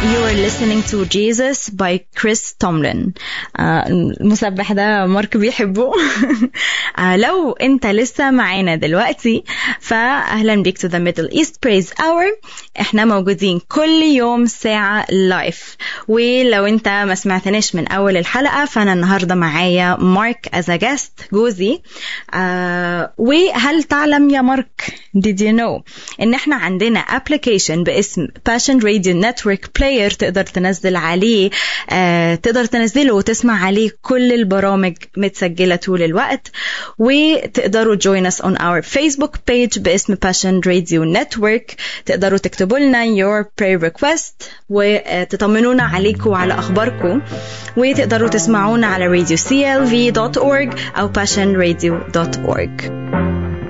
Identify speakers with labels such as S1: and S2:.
S1: You are listening to Jesus by Chris Tomlin آه، المسبح ده مارك بيحبه آه، لو انت لسه معانا دلوقتي فاهلا بيك to the Middle East Praise Hour احنا موجودين كل يوم ساعة لايف ولو انت ما سمعتناش من اول الحلقة فانا النهاردة معايا مارك as a guest جوزي آه وهل تعلم يا مارك did you know ان احنا عندنا application باسم Passion Radio Network Player تقدر تنزل عليه آه تقدر تنزله وتسمع عليه كل البرامج متسجلة طول الوقت وتقدروا join us on our Facebook page باسم Passion Radio Network تقدروا تكتبوا لنا your prayer request وتطمنونا عليكم وعلى أخباركم وتقدروا تسمعونا على radio clv.org أو passionradio.org